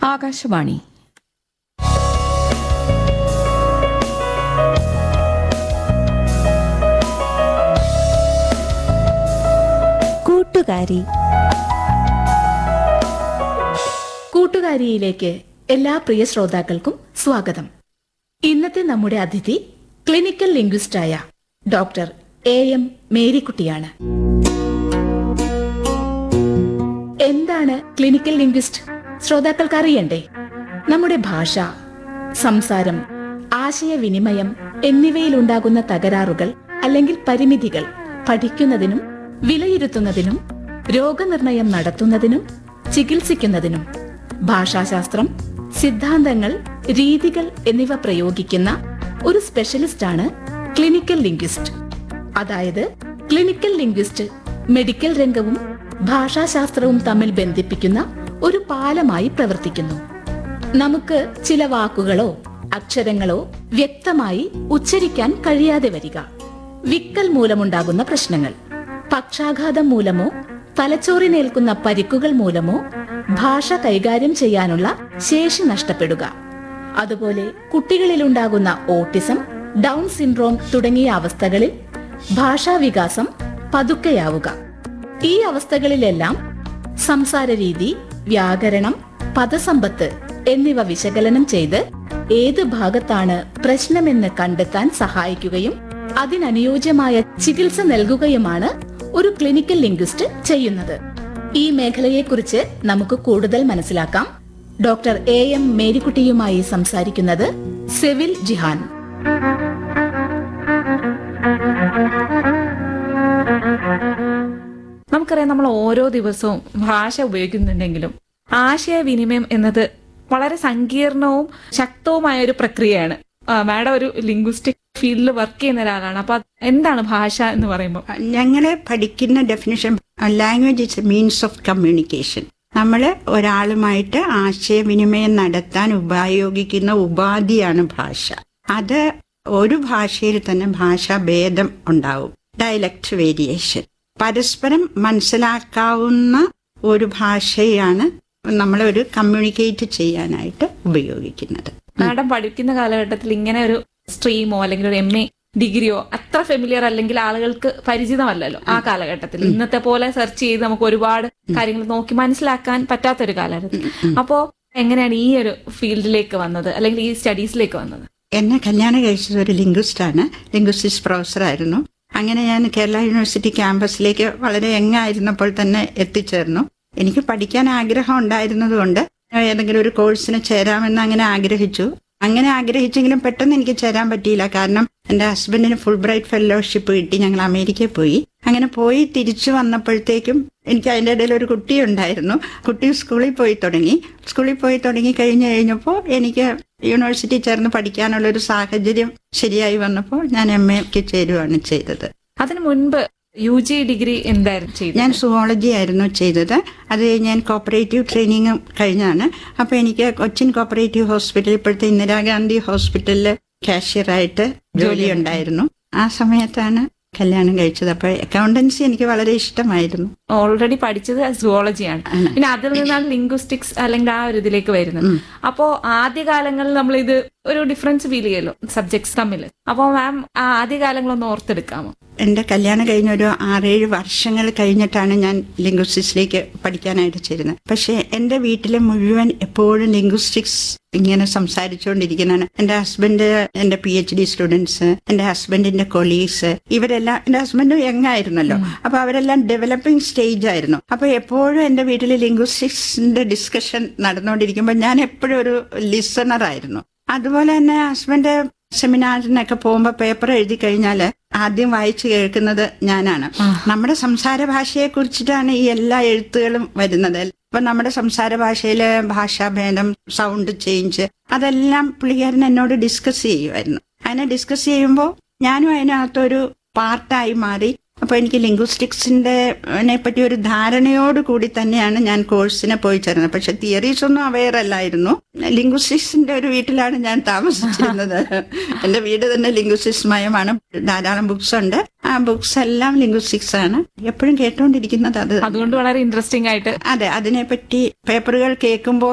ആകാശവാണി കൂട്ടുകാരി കൂട്ടുകാരിയിലേക്ക് എല്ലാ പ്രിയ ശ്രോതാക്കൾക്കും സ്വാഗതം ഇന്നത്തെ നമ്മുടെ അതിഥി ക്ലിനിക്കൽ ലിംഗ്വിസ്റ്റായ ഡോക്ടർ എ എം മേരിക്കുട്ടിയാണ് എന്താണ് ക്ലിനിക്കൽ ലിംഗ്വിസ്റ്റ് ശ്രോതാക്കൾക്ക് അറിയണ്ടേ നമ്മുടെ ഭാഷ സംസാരം ആശയവിനിമയം എന്നിവയിലുണ്ടാകുന്ന തകരാറുകൾ അല്ലെങ്കിൽ പരിമിതികൾ പഠിക്കുന്നതിനും വിലയിരുത്തുന്നതിനും രോഗനിർണയം നടത്തുന്നതിനും ചികിത്സിക്കുന്നതിനും ഭാഷാശാസ്ത്രം സിദ്ധാന്തങ്ങൾ രീതികൾ എന്നിവ പ്രയോഗിക്കുന്ന ഒരു സ്പെഷ്യലിസ്റ്റാണ് ക്ലിനിക്കൽ ലിംഗ്വിസ്റ്റ് അതായത് ക്ലിനിക്കൽ ലിംഗ്വിസ്റ്റ് മെഡിക്കൽ രംഗവും ഭാഷാശാസ്ത്രവും തമ്മിൽ ബന്ധിപ്പിക്കുന്ന ഒരു പാലമായി പ്രവർത്തിക്കുന്നു നമുക്ക് ചില വാക്കുകളോ അക്ഷരങ്ങളോ വ്യക്തമായി ഉച്ചരിക്കാൻ കഴിയാതെ വരിക വിക്കൽ മൂലമുണ്ടാകുന്ന പ്രശ്നങ്ങൾ പക്ഷാഘാതം മൂലമോ തലച്ചോറിനേൽക്കുന്ന പരിക്കുകൾ മൂലമോ ഭാഷ കൈകാര്യം ചെയ്യാനുള്ള ശേഷി നഷ്ടപ്പെടുക അതുപോലെ കുട്ടികളിലുണ്ടാകുന്ന ഓട്ടിസം ഡൗൺ സിൻഡ്രോം തുടങ്ങിയ അവസ്ഥകളിൽ ഭാഷാവികാസം പതുക്കെയാവുക ഈ അവസ്ഥകളിലെല്ലാം സംസാര രീതി വ്യാകരണം പദസമ്പത്ത് എന്നിവ വിശകലനം ചെയ്ത് ഏത് ഭാഗത്താണ് പ്രശ്നമെന്ന് കണ്ടെത്താൻ സഹായിക്കുകയും അതിനനുയോജ്യമായ ചികിത്സ നൽകുകയുമാണ് ഒരു ക്ലിനിക്കൽ ലിംഗ്വിസ്റ്റ് ചെയ്യുന്നത് ഈ മേഖലയെക്കുറിച്ച് നമുക്ക് കൂടുതൽ മനസ്സിലാക്കാം ഡോക്ടർ എ എം മേരിക്കുട്ടിയുമായി സംസാരിക്കുന്നത് സെവിൽ ജിഹാൻ നമുക്കറിയാം നമ്മൾ ഓരോ ദിവസവും ഭാഷ ഉപയോഗിക്കുന്നുണ്ടെങ്കിലും ആശയവിനിമയം എന്നത് വളരെ സങ്കീർണവും ശക്തവുമായ ഒരു പ്രക്രിയയാണ് ആ, മാഡം ഒരു ലിംഗ്വിസ്റ്റിക് ഫീൽഡിൽ വർക്ക് ചെയ്യുന്ന ഒരാളാണ് അപ്പൊ അത് എന്താണ് ഭാഷ എന്ന് പറയുമ്പോൾ ഞങ്ങളെ പഠിക്കുന്ന definition language it's a means of communication നമ്മൾ ഒരാളുമായിട്ട് ആശയവിനിമയം നടത്താൻ ഉപയോഗിക്കുന്ന ഉപാധിയാണ് ഭാഷ അത് ഒരു ഭാഷയിൽ തന്നെ ഭാഷാ ഭേദം ഉണ്ടാവും ഡയലക്ട് വേരിയേഷൻ പരസ്പരം മനസ്സിലാക്കാവുന്ന ഒരു ഭാഷയാണ് നമ്മൾ ഒരു കമ്മ്യൂണിക്കേറ്റ് ചെയ്യാനായിട്ട് ഉപയോഗിക്കുന്നത് മാഡം പഠിക്കുന്ന കാലഘട്ടത്തിൽ ഇങ്ങനെ ഒരു സ്ട്രീമോ അല്ലെങ്കിൽ ഒരു എം എ ഡിഗ്രിയോ അത്ര ഫെമിലിയർ അല്ലെങ്കിൽ ആളുകൾക്ക് പരിചിതമല്ലല്ലോ ആ കാലഘട്ടത്തിൽ ഇന്നത്തെ പോലെ സെർച്ച് ചെയ്ത് നമുക്ക് ഒരുപാട് കാര്യങ്ങൾ നോക്കി മനസ്സിലാക്കാൻ പറ്റാത്തൊരു കാലഘട്ടത്തിൽ അപ്പോ എങ്ങനെയാണ് ഈ ഒരു ഫീൽഡിലേക്ക് വന്നത് അല്ലെങ്കിൽ ഈ സ്റ്റഡീസിലേക്ക് വന്നത് എന്നെ കല്യാണം കഴിച്ചത് ഒരു ലിംഗ്വിസ്റ്റാണ് ലിംഗ്വിസ്റ്റിക്സ് പ്രൊഫസറായിരുന്നു അങ്ങനെ ഞാൻ കേരള യൂണിവേഴ്സിറ്റി ക്യാമ്പസിലേക്ക് വളരെ യങ്ങായിരുന്നപ്പോൾ തന്നെ എത്തിച്ചേർന്നു എനിക്ക് പഠിക്കാൻ ആഗ്രഹം ഉണ്ടായിരുന്നതുകൊണ്ട് ഏതെങ്കിലും ഒരു കോഴ്സിന് ചേരാമെന്ന് അങ്ങനെ ആഗ്രഹിച്ചു അങ്ങനെ ആഗ്രഹിച്ചെങ്കിലും പെട്ടെന്ന് എനിക്ക് ചേരാൻ പറ്റിയില്ല കാരണം എന്റെ ഹസ്ബൻഡിന് ഫുൾ ബ്രൈറ്റ് ഫെലോഷിപ്പ് കിട്ടി ഞങ്ങൾ അമേരിക്കയിൽ പോയി അങ്ങനെ പോയി തിരിച്ചു വന്നപ്പോഴത്തേക്കും എനിക്ക് അതിൻ്റെ ഇടയിൽ ഒരു കുട്ടി ഉണ്ടായിരുന്നു കുട്ടി സ്കൂളിൽ പോയി തുടങ്ങി സ്കൂളിൽ പോയി തുടങ്ങി കഴിഞ്ഞു കഴിഞ്ഞപ്പോൾ എനിക്ക് യൂണിവേഴ്സിറ്റി ചേർന്ന് പഠിക്കാനുള്ള ഒരു സാഹചര്യം ശരിയായി വന്നപ്പോൾ ഞാൻ എം എക്ക് ചേരുവാണ് ചെയ്തത് അതിനു മുൻപ് യു ജി ഡിഗ്രി എന്തായിരുന്നു ചെയ്തത് ഞാൻ സുവോളജി ആയിരുന്നു ചെയ്തത് അത് ഞാൻ കോപ്പറേറ്റീവ് ട്രെയിനിങ്ങും കഴിഞ്ഞാണ് അപ്പോൾ എനിക്ക് കൊച്ചിൻ കോപ്പറേറ്റീവ് ഹോസ്പിറ്റൽ ഇപ്പോഴത്തെ ഇന്ദിരാഗാന്ധി ഹോസ്പിറ്റലിൽ കാഷ്യറായിട്ട് ജോലി ഉണ്ടായിരുന്നു ആ സമയത്താണ് കല്യാണം കഴിച്ചത് അപ്പോൾ അക്കൗണ്ടൻസി എനിക്ക് വളരെ ഇഷ്ടമായിരുന്നു ഓൾറെഡി പഠിച്ചത് സുവോളജിയാണ് പിന്നെ അതിൽ നിന്നാണ് ലിംഗ്വിസ്റ്റിക്സ് അല്ലെങ്കിൽ ആ ഒരു ഇതിലേക്ക് വരുന്നത് അപ്പോ ആദ്യകാലങ്ങളിൽ നമ്മൾ ഇത് ഒരു ഡിഫറൻസ് ഫീൽ ചെയ്യല്ലോ സബ്ജക്ട്സ് തമ്മിൽ അപ്പോ മാം ആ ആദ്യകാലങ്ങളൊന്ന് ഓർത്തെടുക്കാമോ എൻ്റെ കല്യാണം കഴിഞ്ഞ ഒരു ആറേഴ് വർഷങ്ങൾ കഴിഞ്ഞിട്ടാണ് ഞാൻ ലിംഗ്വിസ്റ്റിക്സിലേക്ക് പഠിക്കാനായിട്ട് ചേരുന്നത് പക്ഷേ എൻ്റെ വീട്ടിലെ മുഴുവൻ എപ്പോഴും ലിംഗ്വിസ്റ്റിക്സ് ഇങ്ങനെ സംസാരിച്ചുകൊണ്ടിരിക്കുന്നതാണ് എൻ്റെ ഹസ്ബൻഡ് എൻ്റെ പി എച്ച് ഡി സ്റ്റുഡൻസ് എൻ്റെ ഹസ്ബൻഡിന്റെ കൊളീഗ്സ് ഇവരെല്ലാം എൻ്റെ ഹസ്ബൻഡ് യങ് ആയിരുന്നല്ലോ അപ്പൊ അവരെല്ലാം ഡെവലപ്പിംഗ് സ്റ്റേജ് ആയിരുന്നു അപ്പൊ എപ്പോഴും എൻ്റെ വീട്ടിൽ ലിംഗ്വിസ്റ്റിക്സിന്റെ ഡിസ്കഷൻ നടന്നുകൊണ്ടിരിക്കുമ്പോൾ ഞാൻ എപ്പോഴും ഒരു ലിസണർ ആയിരുന്നു അതുപോലെ തന്നെ ഹസ്ബൻഡ് സെമിനാറിനൊക്കെ പോകുമ്പോൾ പേപ്പർ എഴുതി കഴിഞ്ഞാൽ ആദ്യം വായിച്ചു കേൾക്കുന്നത് ഞാനാണ് നമ്മുടെ സംസാര ഭാഷയെ കുറിച്ചിട്ടാണ് ഈ എല്ലാ എഴുത്തുകളും വരുന്നത് അപ്പൊ നമ്മുടെ സംസാര ഭാഷയിലെ ഭാഷാഭേദം സൗണ്ട് ചേഞ്ച് അതെല്ലാം പുള്ളിക്കാരൻ എന്നോട് ഡിസ്കസ് ചെയ്യുമായിരുന്നു അതിനെ ഡിസ്കസ് ചെയ്യുമ്പോൾ ഞാനും അതിനകത്തൊരു പാർട്ടായി മാറി അപ്പൊ എനിക്ക് ലിംഗ്വിസ്റ്റിക്സിന്റെ പറ്റി ഒരു ധാരണയോട് കൂടി തന്നെയാണ് ഞാൻ കോഴ്സിന് പോയി ചേർന്നത് പക്ഷെ തിയറീസ് ഒന്നും അവെയർ അല്ലായിരുന്നു ലിംഗ്വിസ്റ്റിക്സിന്റെ ഒരു വീട്ടിലാണ് ഞാൻ താമസിച്ചിരുന്നത് എന്റെ വീട് തന്നെ ലിംഗ്വിസ്റ്റിക്സ് മയമാണ് ധാരാളം ബുക്സ് ഉണ്ട് ആ ബുക്സ് എല്ലാം ലിംഗ്വിസ്റ്റിക്സ് ആണ് എപ്പോഴും കേട്ടോണ്ടിരിക്കുന്നത് അത് അതുകൊണ്ട് വളരെ ഇൻട്രസ്റ്റിംഗ് ആയിട്ട് അതെ അതിനെപ്പറ്റി പേപ്പറുകൾ കേൾക്കുമ്പോൾ